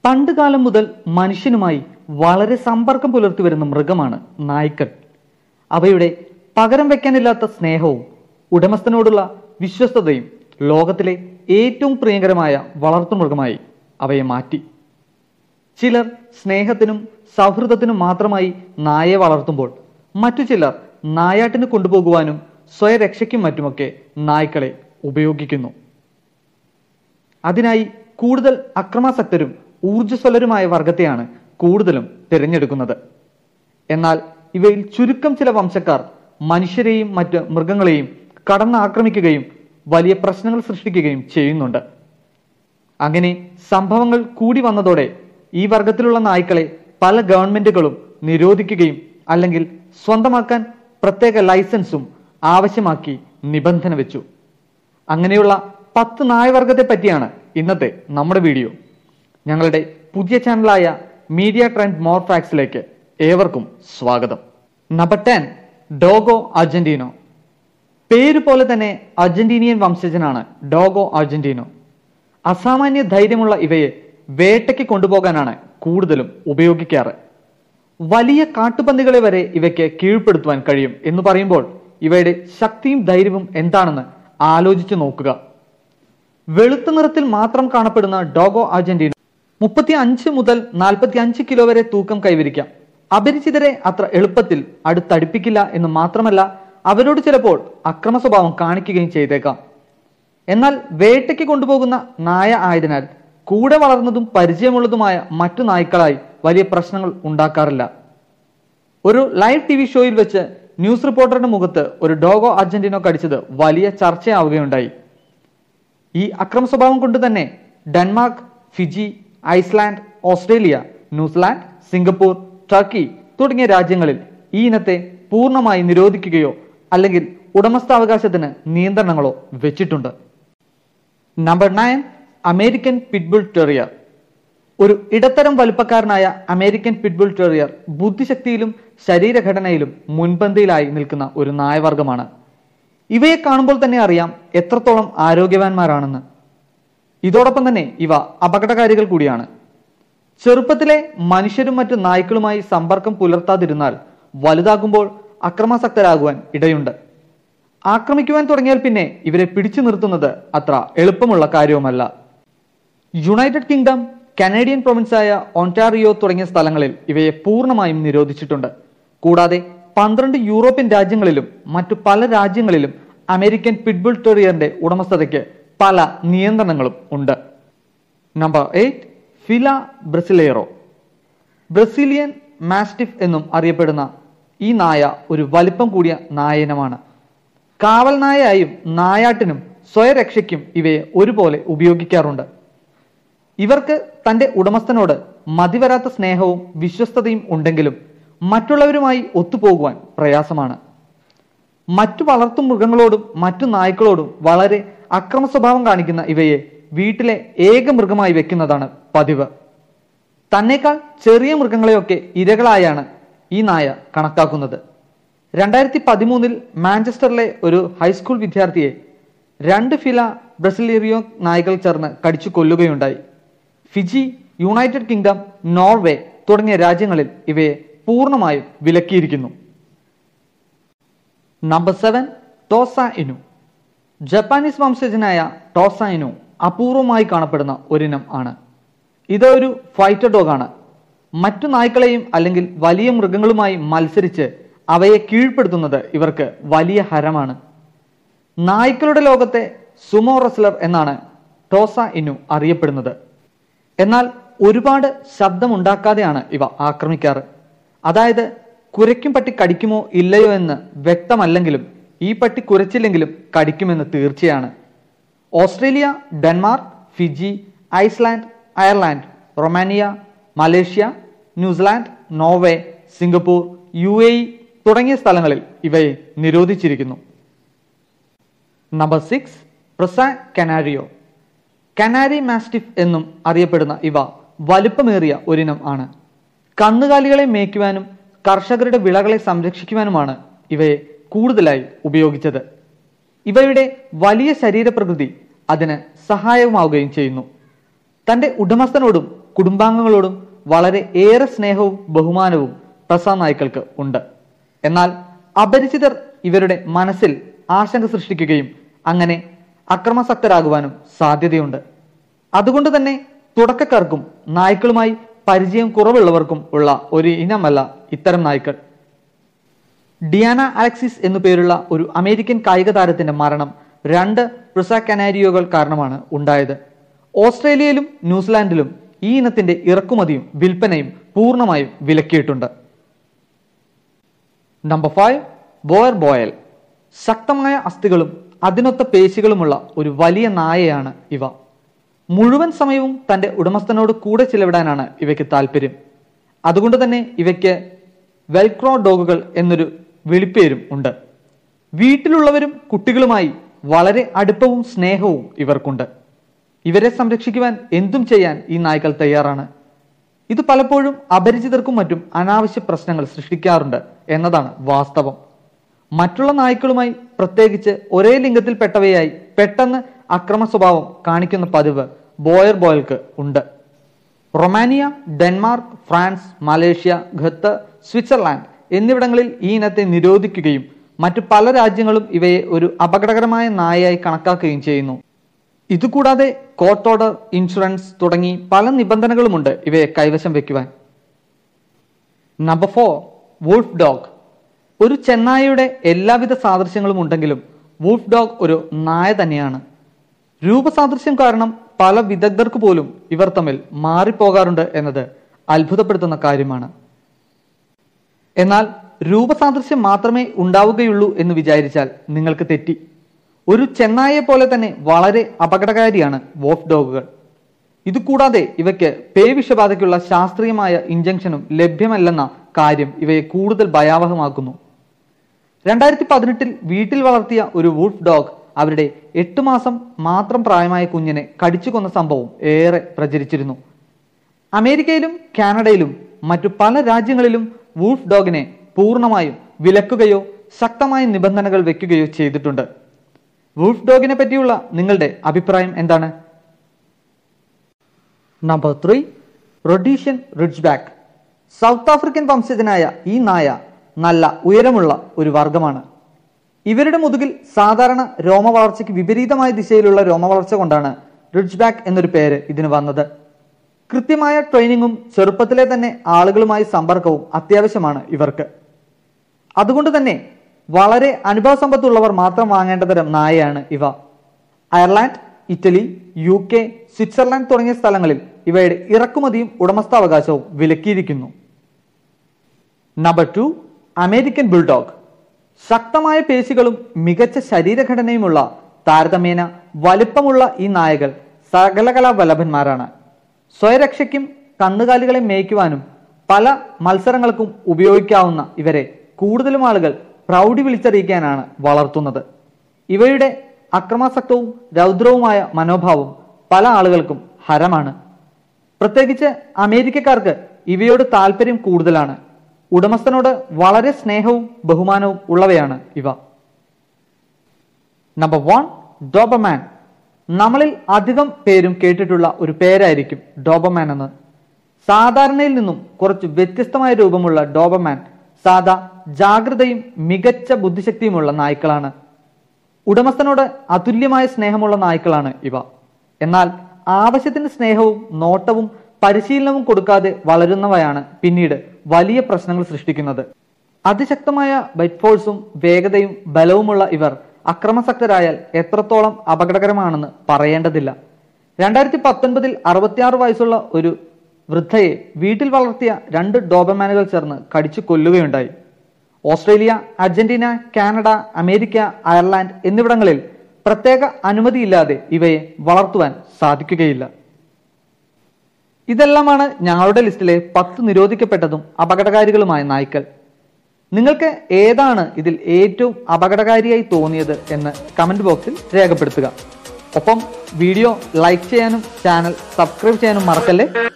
പണ്ടുകാലം മുതൽ മനുഷ്യനുമായി വളരെ സമ്പർക്കം പുലർത്തി വരുന്ന മൃഗമാണ് നായ്ക്കൾ അവയുടെ പകരം വെക്കാനില്ലാത്ത സ്നേഹവും ഉടമസ്ഥനോടുള്ള വിശ്വസ്തതയും ലോകത്തിലെ ഏറ്റവും പ്രിയങ്കരമായ വളർത്തുമൃഗമായി അവയെ മാറ്റി ചിലർ സ്നേഹത്തിനും സൗഹൃദത്തിനും മാത്രമായി നായയെ വളർത്തുമ്പോൾ മറ്റു ചിലർ നായാട്ടിന് കൊണ്ടുപോകുവാനും സ്വയരക്ഷയ്ക്കും മറ്റുമൊക്കെ നായ്ക്കളെ ഉപയോഗിക്കുന്നു അതിനായി കൂടുതൽ അക്രമാസക്തരും ഊർജ്ജസ്വലരുമായ വർഗത്തെയാണ് കൂടുതലും തിരഞ്ഞെടുക്കുന്നത് എന്നാൽ ഇവയിൽ ചുരുക്കം ചില വംശക്കാർ മനുഷ്യരെയും മറ്റ് മൃഗങ്ങളെയും കടന്നാക്രമിക്കുകയും വലിയ പ്രശ്നങ്ങൾ സൃഷ്ടിക്കുകയും ചെയ്യുന്നുണ്ട് അങ്ങനെ സംഭവങ്ങൾ കൂടി വന്നതോടെ ഈ വർഗത്തിലുള്ള നായ്ക്കളെ പല ഗവൺമെന്റുകളും നിരോധിക്കുകയും അല്ലെങ്കിൽ സ്വന്തമാക്കാൻ പ്രത്യേക ലൈസൻസും ആവശ്യമാക്കി നിബന്ധന വെച്ചു അങ്ങനെയുള്ള പത്ത് നായവർഗത്തെ പറ്റിയാണ് ഇന്നത്തെ നമ്മുടെ വീഡിയോ ഞങ്ങളുടെ പുതിയ ചാനലായ മീഡിയ ട്രെൻഡ് മോർ ഫാക്സിലേക്ക് ഏവർക്കും സ്വാഗതം നമ്പർ ടെൻ ഡോഗോ അർജന്റീനോ പേര് പോലെ തന്നെ അർജന്റീനിയൻ വംശജനാണ് ഡോഗോ അർജന്റീനോ അസാമാന്യ ധൈര്യമുള്ള ഇവയെ വേട്ടയ്ക്ക് കൊണ്ടുപോകാനാണ് കൂടുതലും ഉപയോഗിക്കാറ് വലിയ കാട്ടുപന്നികളെ വരെ ഇവയ്ക്ക് കീഴ്പ്പെടുത്തുവാൻ കഴിയും എന്ന് പറയുമ്പോൾ ഇവയുടെ ശക്തിയും ധൈര്യവും എന്താണെന്ന് ആലോചിച്ചു നോക്കുക വെളുത്ത നിറത്തിൽ മാത്രം കാണപ്പെടുന്ന ഡോഗോ അർജന്റീന മുപ്പത്തി അഞ്ച് മുതൽ നാൽപ്പത്തി അഞ്ച് കിലോ വരെ തൂക്കം കൈവരിക്കാം അപരിചിതരെ അത്ര എളുപ്പത്തിൽ അടുത്തടുപ്പിക്കില്ല എന്ന് മാത്രമല്ല അവരോട് ചിലപ്പോൾ അക്രമ സ്വഭാവം കാണിക്കുകയും ചെയ്തേക്കാം എന്നാൽ വേട്ടയ്ക്ക് കൊണ്ടുപോകുന്ന നായ ആയതിനാൽ കൂടെ വളർന്നതും പരിചയമുള്ളതുമായ മറ്റു നായ്ക്കളായി വലിയ പ്രശ്നങ്ങൾ ഉണ്ടാക്കാറില്ല ഒരു ലൈവ് ടി വി ഷോയിൽ വെച്ച് ന്യൂസ് റിപ്പോർട്ടറുടെ മുഖത്ത് ഒരു ഡോഗോ അർജന്റീനോ കടിച്ചത് വലിയ ചർച്ചയാവുകയുണ്ടായി ഈ അക്രമ സ്വഭാവം കൊണ്ട് തന്നെ Denmark Fiji Iceland Australia New Zealand Singapore Turkey തുടങ്ങിയ രാജ്യങ്ങളിൽ ഈ ഇനത്തെ പൂർണ്ണമായി നിരോധിക്കുകയോ അല്ലെങ്കിൽ ഉടമസ്ഥാവകാശത്തിന് നിയന്ത്രണങ്ങളോ വെച്ചിട്ടുണ്ട് number nine American pitbull terrier ഒരു ഇടത്തരം വലുപ്പക്കാരനായ അമേരിക്കൻ പിറ്റ്ബുൾ ടെറിയർ ബുദ്ധിശക്തിയിലും ശരീരഘടനയിലും മുൻപന്തിയിലായി നിൽക്കുന്ന ഒരു നായവർഗമാണ് ഇവയെ കാണുമ്പോൾ തന്നെ അറിയാം എത്രത്തോളം ആരോഗ്യവാന്മാരാണെന്ന് ഇതോടൊപ്പം തന്നെ ഇവ അപകടകാരികൾ കൂടിയാണ് ചെറുപ്പത്തിലെ മനുഷ്യരും മറ്റു നായ്ക്കളുമായി സമ്പർക്കം പുലർത്താതിരുന്നാൽ വലുതാകുമ്പോൾ അക്രമാസക്തരാകുവാൻ ഇടയുണ്ട് ആക്രമിക്കുവാൻ തുടങ്ങിയാൽ പിന്നെ ഇവരെ പിടിച്ചു നിർത്തുന്നത് അത്ര എളുപ്പമുള്ള കാര്യവുമല്ല യുണൈറ്റഡ് കിങ്ഡം കനേഡിയൻ പ്രൊവിൻസായ ഒൻറ്റാറിയോ തുടങ്ങിയ സ്ഥലങ്ങളിൽ ഇവയെ പൂർണ്ണമായും നിരോധിച്ചിട്ടുണ്ട് കൂടാതെ പന്ത്രണ്ട് യൂറോപ്യൻ രാജ്യങ്ങളിലും മറ്റു പല രാജ്യങ്ങളിലും അമേരിക്കൻ പിറ്റ്ബുൾ ടെറിയറിന്റെ ഉടമസ്ഥതയ്ക്ക് പല നിയന്ത്രണങ്ങളും ഉണ്ട് നമ്പർ എയ്റ്റ് ഫില ബ്രസിലേറോ ബ്രസീലിയൻ മാസ്റ്റിഫ് എന്നും അറിയപ്പെടുന്ന ഈ നായ ഒരു വലിപ്പം കൂടിയ നായനമാണ് കാവൽ നായയായും നായാട്ടിനും സ്വയരക്ഷയ്ക്കും ഇവയെ ഒരുപോലെ ഉപയോഗിക്കാറുണ്ട് ഇവർക്ക് തന്റെ ഉടമസ്ഥനോട് മതിവരാത്ത സ്നേഹവും വിശ്വസ്തതയും ഉണ്ടെങ്കിലും മറ്റുള്ളവരുമായി ഒത്തുപോകുവാൻ പ്രയാസമാണ് മറ്റു വളർത്തു മൃഗങ്ങളോടും മറ്റു നായ്ക്കളോടും വളരെ അക്രമ സ്വഭാവം കാണിക്കുന്ന ഇവയെ വീട്ടിലെ ഏക മൃഗമായി വെക്കുന്നതാണ് പതിവ് തന്നേക്കാൾ ചെറിയ മൃഗങ്ങളെയൊക്കെ ഇരകളായാണ് ഈ നായ കണക്കാക്കുന്നത് രണ്ടായിരത്തി പതിമൂന്നിൽ മാഞ്ചസ്റ്ററിലെ ഒരു ഹൈസ്കൂൾ വിദ്യാർത്ഥിയെ രണ്ട് ഫില ബ്രസിലേറിയോ നായ്കൾ ചേർന്ന് കടിച്ചു കൊല്ലുകയുണ്ടായി ഫിജി യുണൈറ്റഡ് കിങ്ഡം നോർവേ തുടങ്ങിയ രാജ്യങ്ങളിൽ ഇവയെ പൂർണ്ണമായും വിലക്കിയിരിക്കുന്നു number seven Tosa Inu Japanese വംശജനായ ടോസ ഇനു അപൂർവമായി കാണപ്പെടുന്ന ഒരിനം ആണ് ഇത് ഒരു ഫൈറ്റർ ഡോഗാണ് മറ്റു നായ്ക്കളെയും അല്ലെങ്കിൽ വലിയ മൃഗങ്ങളുമായി മത്സരിച്ച് അവയെ കീഴ്പ്പെടുത്തുന്നത് ഇവർക്ക് വലിയ ഹരമാണ് നായ്ക്കളുടെ ലോകത്തെ സുമോ റെസ്ലർ എന്നാണ് ടോസ ഇനു അറിയപ്പെടുന്നത് എന്നാൽ ഒരുപാട് ശബ്ദമുണ്ടാക്കാതെയാണ് ഇവ ആക്രമിക്കാറ് അതായത് കുരയ്ക്കും പട്ടി കടിക്കുമോ ഇല്ലയോ എന്ന് വ്യക്തമല്ലെങ്കിലും ഈ പട്ടി കുരച്ചില്ലെങ്കിലും കടിക്കുമെന്ന് തീർച്ചയാണ് Australia Denmark Fiji Iceland Ireland Romania Malaysia New Zealand Norway Singapore U A E തുടങ്ങിയ സ്ഥലങ്ങളിൽ ഇവയെ നിരോധിച്ചിരിക്കുന്നു number six Presa Canario Canary mastiff എന്നും അറിയപ്പെടുന്ന ഇവ വലുപ്പമേറിയ ഒരിനം ആണ് കന്നുകാലികളെ മേയ്ക്കുവാനും കർഷകരുടെ വിളകളെ സംരക്ഷിക്കുവാനുമാണ് ഇവയെ കൂടുതലായി ഉപയോഗിച്ചത് ഇവയുടെ വലിയ ശരീരപ്രകൃതി അതിന് സഹായകമാവുകയും ചെയ്യുന്നു തന്റെ ഉടമസ്ഥനോടും കുടുംബാംഗങ്ങളോടും വളരെ ഏറെ സ്നേഹവും ബഹുമാനവും പ്രസവ നായ്ക്കൾക്ക് ഉണ്ട് എന്നാൽ അപരിചിതർ ഇവരുടെ മനസ്സിൽ ആശങ്ക സൃഷ്ടിക്കുകയും അങ്ങനെ അക്രമാസക്തരാകുവാനും സാധ്യതയുണ്ട് അതുകൊണ്ട് തന്നെ തുടക്കക്കാർക്കും നായ്ക്കളുമായി പരിചയം കുറവുള്ളവർക്കും ഉള്ള ഒരു ഇനമല്ല ഇത്തരം നായ്ക്കൾ ഡിയാന അലക്സിസ് എന്നു പേരുള്ള ഒരു അമേരിക്കൻ കായിക താരത്തിന്റെ മരണം രണ്ട് പ്രിസ കനാരിയോകൾ കാരണമാണ് ഉണ്ടായത് ഓസ്ട്രേലിയയിലും ന്യൂസിലാൻഡിലും ഈ ഇനത്തിന്റെ ഇറക്കുമതിയും വിൽപ്പനയും പൂർണ്ണമായും വിലക്കിയിട്ടുണ്ട് നമ്പർ ഫൈവ് ബോയർ ബോയൽ ശക്തമായ അസ്ഥികളും അതിനൊത്ത പേശികളുമുള്ള ഒരു വലിയ നായയാണ് ഇവ മുഴുവൻ സമയവും തന്റെ ഉടമസ്ഥനോട് കൂടെ ചിലവിടാനാണ് ഇവയ്ക്ക് താല്പര്യം അതുകൊണ്ട് തന്നെ ഇവയ്ക്ക് വെൽക്രോ ഡോഗുകൾ എന്നൊരു വിളിപ്പേരും ഉണ്ട് വീട്ടിലുള്ളവരും കുട്ടികളുമായി വളരെ അടുപ്പവും സ്നേഹവും ഇവർക്കുണ്ട് ഇവരെ സംരക്ഷിക്കുവാൻ എന്തും ചെയ്യാൻ ഈ നായ്ക്കൾ തയ്യാറാണ് ഇത് പലപ്പോഴും അപരിചിതർക്കും മറ്റും അനാവശ്യ പ്രശ്നങ്ങൾ സൃഷ്ടിക്കാറുണ്ട് എന്നതാണ് വാസ്തവം മറ്റുള്ള നായ്ക്കളുമായി പ്രത്യേകിച്ച് ഒരേ ലിംഗത്തിൽപ്പെട്ടവയായി പെട്ടെന്ന് അക്രമ സ്വഭാവം കാണിക്കുന്ന പതിവ് ബോയർ ബോയൽക്ക് ഉണ്ട് Romania Denmark France Malaysia Qatar Switzerland എന്നിവിടങ്ങളിൽ ഈ ഇനത്തെ നിരോധിക്കുകയും മറ്റു പല രാജ്യങ്ങളും ഇവയെ ഒരു അപകടകരമായ നായയായി കണക്കാക്കുകയും ചെയ്യുന്നു ഇതുകൂടാതെ കോർട്ട് ഓർഡർ ഇൻഷുറൻസ് തുടങ്ങി പല നിബന്ധനകളുമുണ്ട് ഇവയെ കൈവശം വെക്കുവാൻ നമ്പർ ഫോർ വൂൾഫ് ഡോഗ് ഒരു ചെന്നായയുടെ എല്ലാവിധ സാദൃശ്യങ്ങളും ഉണ്ടെങ്കിലും വൂൾഫ് ഡോഗ് ഒരു നായ തന്നെയാണ് രൂപസാദൃശ്യം കാരണം പല വിദഗ്ധർക്ക് പോലും ഇവർ തമ്മിൽ മാറിപ്പോകാറുണ്ട് എന്നത് അത്ഭുതപ്പെടുത്തുന്ന കാര്യമാണ് എന്നാൽ രൂപസാദൃശ്യം മാത്രമേ ഉണ്ടാവുകയുള്ളൂ എന്ന് വിചാരിച്ചാൽ നിങ്ങൾക്ക് തെറ്റി ഒരു ചെന്നായെ പോലെ തന്നെ വളരെ അപകടകാരിയാണ് വോഫ് ഡോഗുകൾ ഇതുകൂടാതെ ഇവയ്ക്ക് പേവിഷബാധയ്ക്കുള്ള ശാസ്ത്രീയമായ ഇഞ്ചക്ഷനും ലഭ്യമല്ലെന്ന കാര്യം ഇവയെ കൂടുതൽ ഭയാവഹമാക്കുന്നു രണ്ടായിരത്തി പതിനെട്ടിൽ വീട്ടിൽ വളർത്തിയ ഒരു വുൾഫ് ഡോഗ് അവരുടെ എട്ട് മാസം മാത്രം പ്രായമായ കുഞ്ഞിനെ കടിച്ചു കൊന്ന സംഭവം ഏറെ പ്രചരിച്ചിരുന്നു അമേരിക്കയിലും കാനഡയിലും മറ്റു പല രാജ്യങ്ങളിലും വൂൾഫ് ഡോഗിനെ പൂർണ്ണമായും വിലക്കുകയോ ശക്തമായ നിബന്ധനകൾ വെക്കുകയോ ചെയ്തിട്ടുണ്ട് വൂൾഫ് ഡോഗിനെ പറ്റിയുള്ള നിങ്ങളുടെ അഭിപ്രായം എന്താണ് number three Rhodesian Ridgeback South African വംശജനായ ഈ നായ നല്ല ഉയരമുള്ള ഒരു വർഗമാണ് ഇവരുടെ മുതുകിൽ സാധാരണ രോമവളർച്ചയ്ക്ക് വിപരീതമായ ദിശയിലുള്ള രോമവളർച്ച കൊണ്ടാണ് റിഡ്ജ്ബാക്ക് എന്നൊരു പേര് ഇതിന് വന്നത് കൃത്യമായ ട്രെയിനിങ്ങും ചെറുപ്പത്തിലെ തന്നെ ആളുകളുമായി സമ്പർക്കവും അത്യാവശ്യമാണ് ഇവർക്ക് അതുകൊണ്ട് തന്നെ വളരെ അനുഭവ സമ്പത്തുള്ളവർ മാത്രം വാങ്ങേണ്ട തരം നായയാണ് ഇവ Ireland Italy U K Switzerland തുടങ്ങിയ സ്ഥലങ്ങളിൽ ഇവയുടെ ഇറക്കുമതിയും ഉടമസ്ഥാവകാശവും വിലക്കിയിരിക്കുന്നു നമ്പർ ടു അമേരിക്കൻ ബുൾഡോഗ് ശക്തമായ പേശികളും മികച്ച ശരീരഘടനയുമുള്ള താരതമ്യേന വലിപ്പമുള്ള ഈ നായകൾ സകലകലാ വല്ലഭന്മാരാണ് സ്വയരക്ഷയ്ക്കും കന്നുകാലികളെ മേയ്ക്കുവാനും പല മത്സരങ്ങൾക്കും ഉപയോഗിക്കാവുന്ന ഇവരെ കൂടുതലും ആളുകൾ പ്രൗഢി വിളിച്ചറിയിക്കാനാണ് വളർത്തുന്നത് ഇവയുടെ അക്രമാസക്തവും രൗദ്രവുമായ മനോഭാവം പല ആളുകൾക്കും ഹരമാണ് പ്രത്യേകിച്ച് അമേരിക്കക്കാർക്ക് ഇവയോട് താല്പര്യം കൂടുതലാണ് ഉടമസ്ഥനോട് വളരെ സ്നേഹവും ബഹുമാനവും ഉള്ളവയാണ് ഇവ നമ്പർ വൺ ഡോബമാൻ നമ്മളിൽ അധികം പേരും കേട്ടിട്ടുള്ള ഒരു പേരായിരിക്കും ഡോബമാൻ എന്ന് സാധാരണയിൽ നിന്നും കുറച്ച് വ്യത്യസ്തമായ രൂപമുള്ള ഡോബമാൻ സാധാ ജാഗ്രതയും മികച്ച ബുദ്ധിശക്തിയുമുള്ള നായ്ക്കളാണ് ഉടമസ്ഥനോട് അതുല്യമായ സ്നേഹമുള്ള നായ്ക്കളാണ് ഇവ എന്നാൽ ആവശ്യത്തിന് സ്നേഹവും നോട്ടവും പരിശീലനവും കൊടുക്കാതെ വളരുന്നവയാണ് പിന്നീട് വലിയ പ്രശ്നങ്ങൾ സൃഷ്ടിക്കുന്നത് അതിശക്തമായ ബൈറ്റ് ഫോഴ്സും വേഗതയും ബലവുമുള്ള ഇവർ അക്രമസക്തരായാൽ എത്രത്തോളം അപകടകരമാണെന്ന് പറയേണ്ടതില്ല രണ്ടായിരത്തി പത്തൊൻപതിൽ അറുപത്തിയാറ് വയസ്സുള്ള ഒരു വൃദ്ധയെ വീട്ടിൽ വളർത്തിയ രണ്ട് ഡോബർമാനുകൾ ചേർന്ന് കടിച്ചു കൊല്ലുകയുണ്ടായി Australia Argentina Canada America Ireland എന്നിവിടങ്ങളിൽ പ്രത്യേക അനുമതിയില്ലാതെ ഇവയെ വളർത്തുവാൻ സാധിക്കുകയില്ല ഇതെല്ലാമാണ് ഞങ്ങളുടെ ലിസ്റ്റിലെ പത്ത് നിരോധിക്കപ്പെട്ടതും അപകടകാരികളുമായ നായ്ക്കൾ നിങ്ങൾക്ക് ഏതാണ് ഇതിൽ ഏറ്റവും അപകടകാരിയായി തോന്നിയത് എന്ന് കമന്റ് ബോക്സിൽ രേഖപ്പെടുത്തുക ഒപ്പം വീഡിയോ ലൈക്ക് ചെയ്യാനും ചാനൽ സബ്സ്ക്രൈബ് ചെയ്യാനും മറക്കല്ലേ